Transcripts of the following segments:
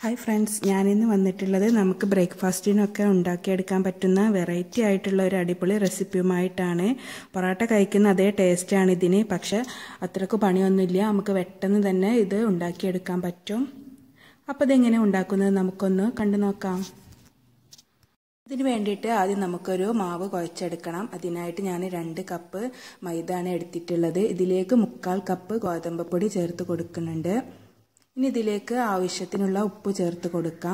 hi friends ഞാനിന്ന് വന്നിട്ടുള്ളത് നമുക്ക് ബ്രേക്ക്ഫാസ്റ്റിനൊക്കെ ഉണ്ടാക്കിയെടുക്കാൻ പറ്റുന്ന വെറൈറ്റി ആയിട്ടുള്ള ഒരു അടിപൊളി റെസിപ്പിയുമായിട്ടാണ് പൊറോട്ട കഴിക്കുന്ന അതേ ടേസ്റ്റാണ് ഇതിന് പക്ഷെ അത്രക്ക് പണിയൊന്നുമില്ല നമുക്ക് പെട്ടെന്ന് തന്നെ ഇത് ഉണ്ടാക്കിയെടുക്കാൻ പറ്റും അപ്പോൾ ഇതെങ്ങനെ ഉണ്ടാക്കുന്നത് നമുക്കൊന്ന് കണ്ടു നോക്കാം ഇതിന് വേണ്ടിയിട്ട് ആദ്യം നമുക്കൊരു മാവ് കുഴച്ചെടുക്കണം അതിനായിട്ട് ഞാൻ രണ്ട് കപ്പ് മൈദാണ് എടുത്തിട്ടുള്ളത് ഇതിലേക്ക് മുക്കാൽ കപ്പ് ഗോതമ്പ് പൊടി ചേർത്ത് കൊടുക്കുന്നുണ്ട് ഇനി ഇതിലേക്ക് ആവശ്യത്തിനുള്ള ഉപ്പ് ചേർത്ത് കൊടുക്കാം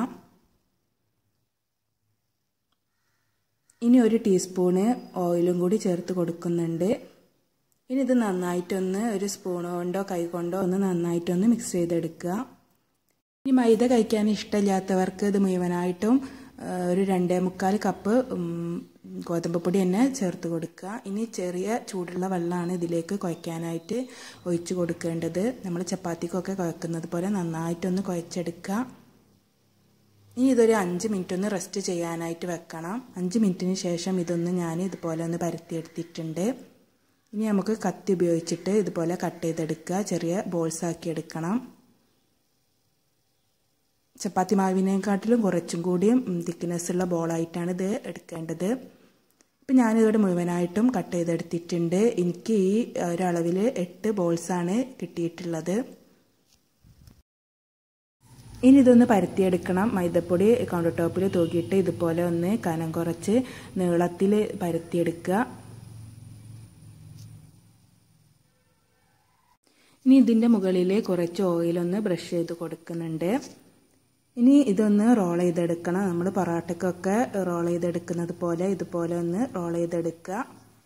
ഇനി ഒരു ടീസ്പൂണ് ഓയിലും കൂടി ചേർത്ത് കൊടുക്കുന്നുണ്ട് ഇനി ഇത് നന്നായിട്ടൊന്ന് ഒരു സ്പൂൺ കൊണ്ടോ കൈ കൊണ്ടോ ഒന്ന് നന്നായിട്ടൊന്ന് മിക്സ് ചെയ്തെടുക്കുക ഇനി മൈദ കഴിക്കാൻ ഇഷ്ടമില്ലാത്തവർക്ക് ഇത് മുഴുവനായിട്ടും ഒരു രണ്ടേ മുക്കാൽ കപ്പ് ഗോതമ്പ് പൊടി തന്നെ ചേർത്ത് കൊടുക്കുക ഇനി ചെറിയ ചൂടുള്ള വെള്ളമാണ് ഇതിലേക്ക് കുഴയ്ക്കാനായിട്ട് ഒഴിച്ചു കൊടുക്കേണ്ടത് നമ്മൾ ചപ്പാത്തിക്കൊക്കെ കുഴക്കുന്നത് പോലെ നന്നായിട്ടൊന്ന് കുഴച്ചെടുക്കുക ഇനി ഇതൊരു അഞ്ച് മിനിറ്റ് ഒന്ന് റെസ്റ്റ് ചെയ്യാനായിട്ട് വെക്കണം അഞ്ച് മിനിറ്റിന് ശേഷം ഇതൊന്ന് ഞാൻ ഇതുപോലെ ഒന്ന് പരത്തിയെടുത്തിട്ടുണ്ട് ഇനി നമുക്ക് കത്തി ഉപയോഗിച്ചിട്ട് ഇതുപോലെ കട്ട് ചെയ്തെടുക്കുക ചെറിയ ബോൾസ് ആക്കി എടുക്കണം ചപ്പാത്തി മാവിനെക്കാട്ടിലും കുറച്ചും കൂടിയും തിക്നെസ് ഉള്ള ബോളായിട്ടാണ് ഇത് എടുക്കേണ്ടത് ഇപ്പം ഞാനിതോടെ മുഴുവനായിട്ടും കട്ട് ചെയ്തെടുത്തിട്ടുണ്ട് എനിക്ക് ഈ ഒരളവിൽ എട്ട് ബോൾസാണ് കിട്ടിയിട്ടുള്ളത് ഇനി ഇതൊന്ന് പരത്തിയെടുക്കണം മൈദപ്പൊടി കൗണ്ടർ ടോപ്പിൽ തൂക്കിയിട്ട് ഇതുപോലെ ഒന്ന് കനം കുറച്ച് നീളത്തിൽ പരത്തിയെടുക്കുക ഇനി ഇതിൻ്റെ മുകളിൽ കുറച്ച് ഓയിലൊന്ന് ബ്രഷ് ചെയ്ത് കൊടുക്കുന്നുണ്ട് ഇനി ഇതൊന്ന് റോൾ ചെയ്തെടുക്കണം നമ്മൾ പൊറോട്ടക്കൊക്കെ റോൾ ചെയ്തെടുക്കുന്നത് പോലെ ഇതുപോലെ ഒന്ന് റോൾ ചെയ്തെടുക്കുക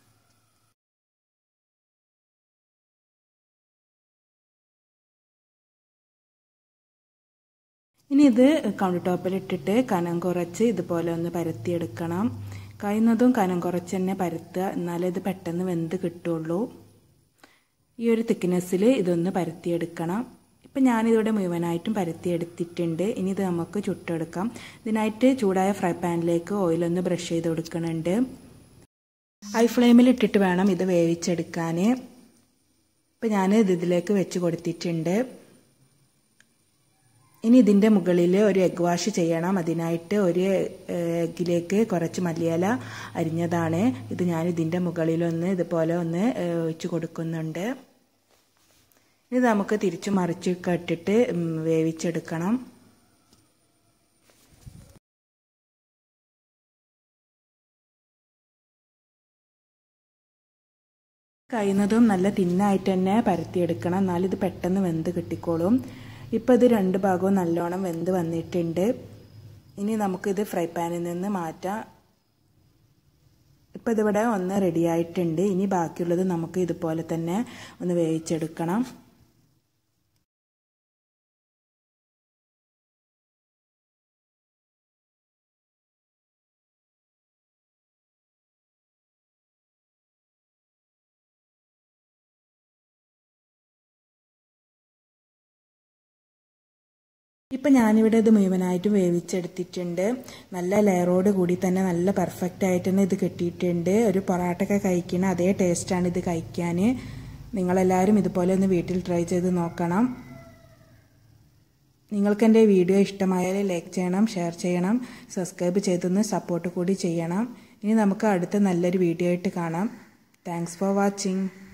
ഇനി ഇത് കൗണ്ടർ ടോപ്പിൽ ഇട്ടിട്ട് കനം കുറച്ച് ഇതുപോലെ ഒന്ന് പരത്തിയെടുക്കണം കഴിയുന്നതും കനം കുറച്ച് തന്നെ പരത്തുക എന്നാലേ ഇത് പെട്ടെന്ന് വെന്ത് കിട്ടുള്ളൂ ഈ ഒരു തിക്നെസ്സിൽ ഇതൊന്ന് പരത്തിയെടുക്കണം ഇപ്പം ഞാനിതിവിടെ മുഴുവനായിട്ടും പരത്തിയെടുത്തിട്ടുണ്ട് ഇനി ഇത് നമുക്ക് ചുട്ടെടുക്കാം ഇതിനായിട്ട് ചൂടായ ഫ്രൈ പാനിലേക്ക് ഓയിലൊന്ന് ബ്രഷ് ചെയ്ത് കൊടുക്കുന്നുണ്ട് ഹൈ ഫ്ലെയിമിൽ ഇട്ടിട്ട് വേണം ഇത് വേവിച്ചെടുക്കാൻ ഇപ്പം ഞാൻ ഇത് ഇതിലേക്ക് വെച്ച് കൊടുത്തിട്ടുണ്ട് ഇനി ഇതിൻ്റെ മുകളിൽ ഒരു എഗ് വാഷ് ചെയ്യണം അതിനായിട്ട് ഒരു എഗ്ഗിലേക്ക് കുറച്ച് മല്ലിയില അരിഞ്ഞതാണ് ഇത് ഞാൻ ഇതിൻ്റെ മുകളിലൊന്ന് ഇതുപോലെ ഒന്ന് ഒഴിച്ച് കൊടുക്കുന്നുണ്ട് ഇത് നമുക്ക് തിരിച്ചു മറിച്ച് കട്ടിട്ട് വേവിച്ചെടുക്കണം കഴിയുന്നതും നല്ല തിന്നായിട്ട് തന്നെ പരത്തിയെടുക്കണം എന്നാലും ഇത് പെട്ടെന്ന് വെന്ത് കിട്ടിക്കോളും ഇപ്പോൾ ഇത് രണ്ട് ഭാഗവും നല്ലോണം വെന്ത് വന്നിട്ടുണ്ട് ഇനി നമുക്കിത് ഫ്രൈ പാനിൽ നിന്ന് മാറ്റാം ഇപ്പോൾ ഇതിവിടെ ഒന്ന് റെഡി ആയിട്ടുണ്ട് ഇനി ബാക്കിയുള്ളത് നമുക്ക് ഇതുപോലെ തന്നെ ഒന്ന് വേവിച്ചെടുക്കണം ഇപ്പം ഞാനിവിടെ ഇത് മുഴുവനായിട്ട് വേവിച്ചെടുത്തിട്ടുണ്ട് നല്ല ലെയറോട് കൂടി തന്നെ നല്ല പെർഫെക്റ്റ് ആയിട്ട് തന്നെ ഇത് കിട്ടിയിട്ടുണ്ട് ഒരു പൊറാട്ടൊക്കെ കഴിക്കുന്ന അതേ ടേസ്റ്റാണ് ഇത് കഴിക്കാൻ നിങ്ങളെല്ലാവരും ഇതുപോലെ ഒന്ന് വീട്ടിൽ ട്രൈ ചെയ്ത് നോക്കണം നിങ്ങൾക്ക് എൻ്റെ വീഡിയോ ഇഷ്ടമായാൽ ലൈക്ക് ചെയ്യണം ഷെയർ ചെയ്യണം സബ്സ്ക്രൈബ് ചെയ്തൊന്ന് സപ്പോർട്ട് കൂടി ചെയ്യണം ഇനി നമുക്ക് അടുത്ത നല്ലൊരു വീഡിയോ ആയിട്ട് കാണാം താങ്ക്സ് ഫോർ വാച്ചിങ്